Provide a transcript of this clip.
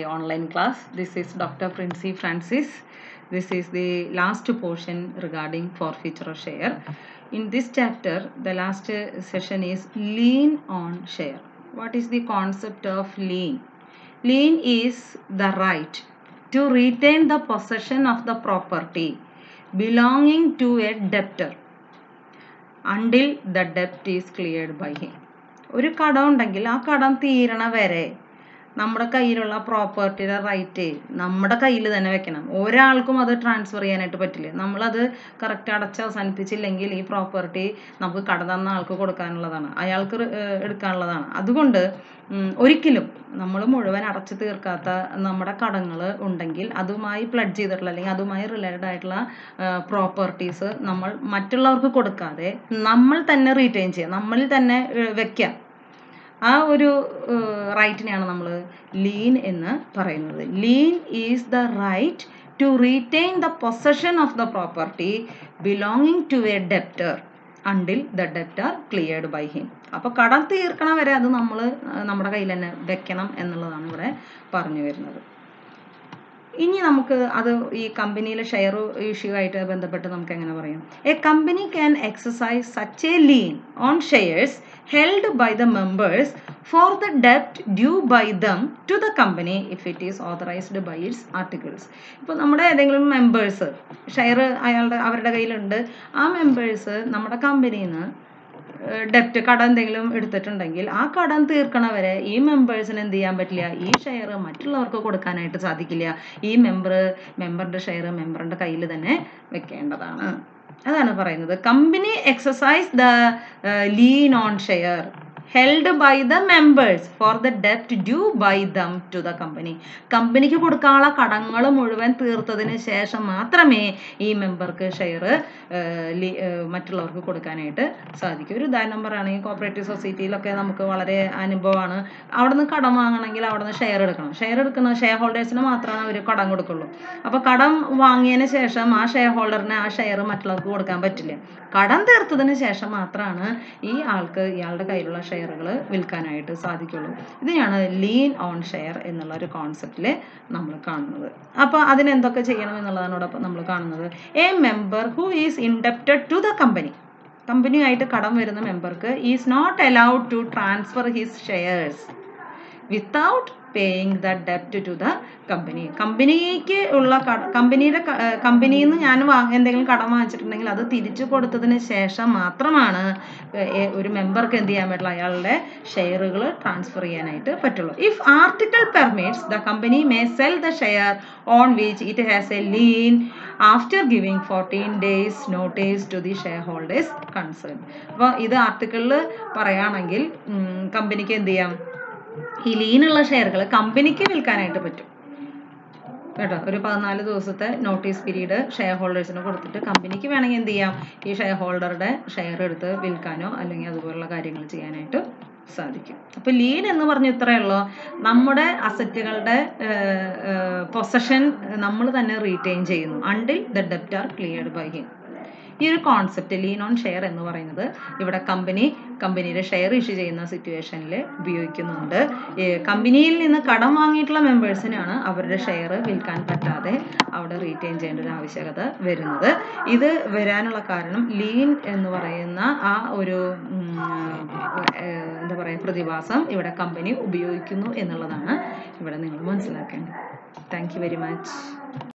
online class. This is Dr. Princey Francis. This is the last portion regarding forfeiture of share. In this chapter, the last uh, session is lien on share. What is the concept of lien? Lien is the right to retain the possession of the property belonging to a debtor until the debt is cleared by him. ഒരു കടം ഉണ്ടെങ്കിൽ ആ കടം തീരണ വരെ നമ്മുടെ കയ്യിലുള്ള പ്രോപ്പർട്ടിയുടെ right നമ്മുടെ കയ്യിൽ തന്നെ വെക്കണം ഒരാൾക്കും അത് ട്രാൻസ്ഫർ ചെയ്യാനായിട്ട് പറ്റില്ല നമ്മളത് കറക്റ്റ് അടച്ച് അവസാനിപ്പിച്ചില്ലെങ്കിൽ ഈ പ്രോപ്പർട്ടി നമുക്ക് കട തന്ന ആൾക്ക് കൊടുക്കാനുള്ളതാണ് അയാൾക്ക് റി- ഏഹ് എടുക്കാനുള്ളതാണ് അതുകൊണ്ട് ഉം, ഒരിക്കലും നമ്മൾ മുഴുവൻ അടച്ചു തീർക്കാത്ത നമ്മുടെ കടങ്ങൾ ഉണ്ടെങ്കിൽ അതുമായി പ്ലഡ് ചെയ്തിട്ടുള്ള അല്ലെങ്കിൽ അതുമായി റിലേറ്റഡ് ആയിട്ടുള്ള പ്രോപ്പർട്ടീസ് നമ്മൾ മറ്റുള്ളവർക്ക് കൊടുക്കാതെ നമ്മൾ തന്നെ റീറ്റെയിൻ ചെയ്യുക നമ്മളിൽ തന്നെ ഏഹ് വെക്കുക ആ ഒരു റൈറ്റിനെയാണ് നമ്മൾ ലീൻ എന്ന് പറയുന്നത് lien is the right to retain the possession of the property belonging to a debtor until the debtor cleared by him അപ്പോൾ കടം തീർക്കണ വരെ അത് നമ്മൾ നമ്മുടെ കയ്യിൽ തന്നെ വെക്കണം എന്നുള്ളതാണ് ഇവിടെ പറഞ്ഞു വരുന്നത് ഇനി നമുക്ക് അത് ഈ കമ്പനിയിലെ ഷെയർ ഇഷ്യൂ ആയിട്ട് ബന്ധപ്പെട്ട് നമുക്ക് എങ്ങനെ പറയാം a company can exercise such a lien on shares held by the members for the ഡെപ്റ്റ് due by them to the company if it is authorised by its articles ഇപ്പോൾ നമ്മുടെ ഏതെങ്കിലും മെമ്പേഴ്സ് ഷെയർ അയാളുടെ അവരുടെ കയ്യിലുണ്ട് ആ മെമ്പേഴ്സ് നമ്മുടെ കമ്പനിയിൽ നിന്ന് ഡെപ്റ്റ് കടം എന്തെങ്കിലും എടുത്തിട്ടുണ്ടെങ്കിൽ ആ കടം തീർക്കണവരെ ഈ മെമ്പേഴ്സിന് എന്ത് ചെയ്യാൻ പറ്റില്ല ഈ ഷെയർ മറ്റുള്ളവർക്ക് കൊടുക്കാനായിട്ട് സാധിക്കില്ല ഈ മെമ്പർ മെമ്പറിന്റെ ഷെയർ മെമ്പറിന്റെ കയ്യിൽ തന്നെ വെക്കേണ്ടതാണ് അതാണ് പറയുന്നത് company exercise the lien on share held by the members for the ഡെപ്റ്റ് due by them to the company കമ്പനിക്ക് കൊടുക്കാനുള്ള കടങ്ങൾ മുഴുവൻ തീർത്തതിന് ശേഷം മാത്രമേ ഈ മെമ്പർക്ക് ഷെയർ മറ്റുള്ളവർക്ക് കൊടുക്കാനായിട്ട് സാധിക്കും ഒരു ഉദാഹരണം പറയുകയാണെങ്കിൽ കോപ്പറേറ്റീവ് സൊസൈറ്റിയിലൊക്കെ നമുക്ക് വളരെ അനുഭവമാണ് അവിടെ നിന്ന് കടം വാങ്ങണമെങ്കിൽ അവിടെ നിന്ന് ഷെയർ എടുക്കണം ഷെയർ എടുക്കുന്ന ഷെയർ ഹോൾഡേഴ്സിന് മാത്രമാണ് അവർ കടം കൊടുക്കുള്ളൂ അപ്പോൾ കടം വാങ്ങിയതിന് ശേഷം ആ ഷെയർ ഹോൾഡറിന് ആ ഷെയർ മറ്റുള്ളവർക്ക് കൊടുക്കാൻ പറ്റില്ല കടം തീർത്തതിന് ശേഷം മാത്രമാണ് ഈ ആൾക്ക് ഇയാളുടെ കയ്യിലുള്ള ഷെയറുകൾ വിൽക്കാനായിട്ട് സാധിക്കുള്ളൂ ഇതിനെയാണ് ലീൻ ഓൺ ഷെയർ എന്നുള്ള ഒരു കോൺസെപ്റ്റിൽ നമ്മൾ കാണുന്നത് അപ്പോൾ അതിനെന്തൊക്കെ ചെയ്യണം എന്നുള്ളതാണ് ഇവിടെ നമ്മൾ കാണുന്നത് a member who is indebted to the company കമ്പനിയായിട്ട് കടം വരുന്ന മെമ്പർക്ക് is not allowed to transfer his shares without paying the ഡെപ്റ്റ് ടു ദ കമ്പനി കമ്പനിക്ക് ഉള്ള കമ്പനിയുടെ കമ്പനിയിൽ നിന്ന് ഞാൻ വാങ്ങ എന്തെങ്കിലും കടം വാങ്ങിച്ചിട്ടുണ്ടെങ്കിൽ അത് തിരിച്ചു കൊടുത്തതിന് ശേഷം മാത്രമാണ് ഏ- ഒരു മെമ്പർക്ക് എന്ത് ചെയ്യാൻ പറ്റുള്ളൂ അയാളുടെ ഷെയറുകൾ ട്രാൻസ്ഫർ ചെയ്യാനായിട്ട് പറ്റുള്ളൂ if article permits the company may sell the share on which it has a lien after giving fourteen days notice to the shareholders concern അപ്പോൾ ഇത് ആർട്ടിക്കിളിൽ പറയുകയാണെങ്കിൽ കമ്പനിക്ക് എന്ത് ചെയ്യാം ഈ ലീനുള്ള ഷെയറുകൾ കമ്പനിക്ക് വിൽക്കാനായിട്ട് പറ്റും കേട്ടോ ഒരു പതിനാല് ദിവസത്തെ നോട്ടീസ് പീരീഡ് ഷെയർ ഹോൾഡേഴ്സിന് കൊടുത്തിട്ട് കമ്പനിക്ക് വേണമെങ്കിൽ എന്ത് ചെയ്യാം ഈ ഷെയർ ഹോൾഡറുടെ ഷെയർ എടുത്ത് വിൽക്കാനോ അല്ലെങ്കിൽ അതുപോലുള്ള കാര്യങ്ങൾ ചെയ്യാനായിട്ട് സാധിക്കും അപ്പോൾ ലീൻ എന്ന് പറഞ്ഞ ഇത്രയേ ഉള്ളൂ നമ്മുടെ അസറ്റുകളുടെ പൊസഷൻ നമ്മൾ തന്നെ റീറ്റെയിൻ ചെയ്യുന്നു അണ്ടിൽ ദ ഡെപ്റ്റ് ആർ ക്ലിയർഡ് ബൈ ഹിം ഈ ഒരു കോൺസെപ്റ്റ് ലീൻ ഓൺ ഷെയർ എന്ന് പറയുന്നത് ഇവിടെ കമ്പനി കമ്പനിയുടെ ഷെയർ ഇഷ്യൂ ചെയ്യുന്ന സിറ്റുവേഷനിൽ ഉപയോഗിക്കുന്നുണ്ട് ഈ കമ്പനിയിൽ നിന്ന് കടം വാങ്ങിയിട്ടുള്ള മെമ്പേഴ്സിനാണ് അവരുടെ ഷെയർ വിൽക്കാൻ പറ്റാതെ അവിടെ റീറ്റെയിൻ ചെയ്യേണ്ട ഒരു ആവശ്യകത വരുന്നത് ഇത് വരാനുള്ള കാരണം ലീൻ എന്ന് പറയുന്ന ആ ഒരു ഉം, ഏഹ്, എന്താ പറയുക പ്രതിഭാസം ഇവിടെ കമ്പനി ഉപയോഗിക്കുന്നു എന്നുള്ളതാണ് ഇവിടെ നിങ്ങൾ മനസ്സിലാക്കേണ്ടത് താങ്ക് യു വെരി മച്ച്